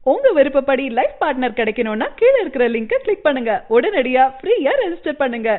உங்க விருப்பப்படி life partner கிடைக்கணும்னா கீழ இருக்கிற லிங்கை கிளிக் பண்ணுங்க உடனடியா ஃப்ரீயா ரெஜிஸ்டர் பண்ணுங்க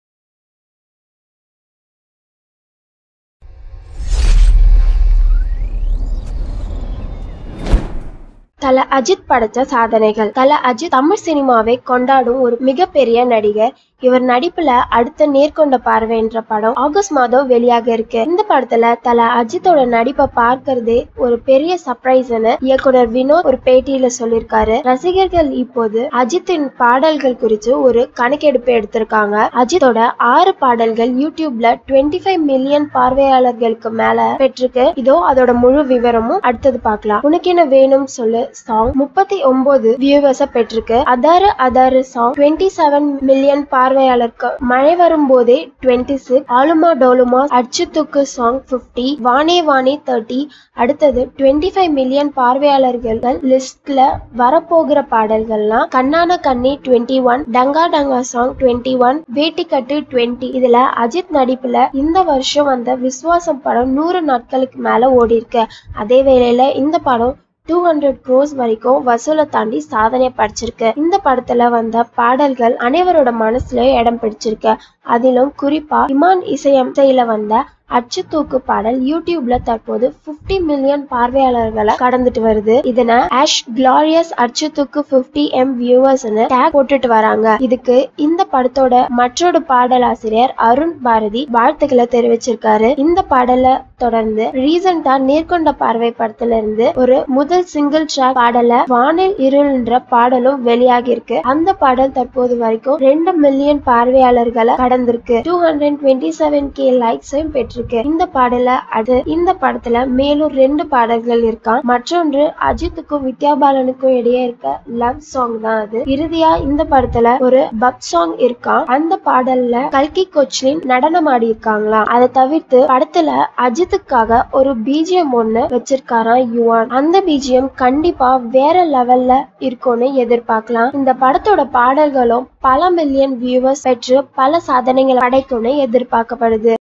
தல அஜித் படைச்ச சாதனைகள் தல அஜித் தமிழ் சினிமாவை கொண்டாடும் ஒரு மிகப்பெரிய நடிகர் இவர் நடிப்புல அடுத்த நேர்கொண்ட பார்வை என்ற படம் ஆகஸ்ட் மாதம் வெளியாக இருக்கு இந்த படத்துல தல அஜித்தோட நடிப்பை பார்க்கறதே ஒரு பெரிய சர்ப்ரைஸ்னு இயக்குனர் வினோத் ஒரு பேட்டியில சொல்லியிருக்காரு ரசிகர்கள் இப்போது அஜித்தின் பாடல்கள் குறித்து ஒரு கணக்கெடுப்பு எடுத்திருக்காங்க அஜித்தோட ஆறு பாடல்கள் யூடியூப்ல 25 ஃபைவ் மில்லியன் பார்வையாளர்களுக்கு மேல பெற்றிருக்கு இதோ அதோட முழு விவரமும் அடுத்தது பார்க்கலாம் உனக்கு என்ன வேணும் சொல்லு சாங் முப்பத்தி ஒன்பது வியூவர்ஸ பெற்றிருக்கு அதாரு அதாரு சாங் 27 செவன் மில்லியன் பார்வையாளருக்கு மழை வரும் போதே டுவெண்ட்டி சிக்ஸ் ஆலுமா டோலுமா அச்சுத்துக்கு சாங் 50 வானே வானே தேர்ட்டி அடுத்தது 25 ஃபைவ் மில்லியன் பார்வையாளர்கள் லிஸ்ட்ல வரப்போகிற பாடல்கள்லாம் கண்ணான கண்ணி 21 ஒன் டங்கா டங்கா சாங் 21 ஒன் வேட்டிக்கட்டு 20 இதுல அஜித் நடிப்புல இந்த வருஷம் வந்த விஸ்வாசம் படம் நூறு நாட்களுக்கு மேல ஓடி இருக்கு அதே வேளையில இந்த படம் டூ ஹண்ட்ரட் க்ரோஸ் வரைக்கும் வசூலை தாண்டி சாதனை படிச்சிருக்கு இந்த படத்துல வந்த பாடல்கள் அனைவரோட மனசுலயும் இடம் பிடிச்சிருக்கு அதிலும் குறிப்பா இமான் இசையம்சையில வந்த அச்சு தூக்கு பாடல் யூடியூப்ல தற்போது 50 மில்லியன் பார்வையாளர்களை கடந்துட்டு வருது இதனை ஆஷ் கிளாரியஸ் அச்சு தூக்கு 50 எம் வியூவர்ஸ்னு டேக் போட்டுட்டு வராங்க இதுக்கு இந்த படத்தோட மற்றொரு பாடலாசிரியர் அருண் பாரதி வாழ்த்துக்களை தெரிவிச்சிருக்காரு இந்த பாடலை தொடர்ந்து ரீசெண்டா நேர்கொண்ட பார்வை படத்துல இருந்து ஒரு முதல் சிங்கிள் ட்ராக் பாடல வானில் இருள்ன்ற பாடலும் வெளியாகி இருக்கு அந்த பாடல் தற்போது வரைக்கும் ரெண்டு மில்லியன் பார்வையாளர்களை கடந்திருக்கு two hundred twenty seven K லைக்ஸையும் பெற்றிருக்கு இந்த பாடல அது இந்த படத்துல மேலும் ரெண்டு பாடல்கள் இருக்கான் மற்றொன்று அஜித்துக்கும் வித்யா பாலனுக்கும் இடையே இருக்க லவ் சாங் தான் அது இறுதியா இந்த படத்துல ஒரு பப் சாங் இருக்கான் அந்த பாடல்ல கல்கி கொச்லின் நடனம் ஆடி இருக்காங்களாம் அதை தவிர்த்து படத்துல அஜித்துக்காக ஒரு பிஜிஎம் ஒண்ணு வச்சிருக்காராம் யுவான் அந்த பிஜிஎம் கண்டிப்பா வேற லெவல்ல இருக்கும்னு எதிர்பார்க்கலாம் இந்த படத்தோட பாடல்களும் பல மில்லியன் வியூவர்ஸ் பெற்று பல சாதனைகளை படைக்கும்னு எதிர்பார்க்கப்படுது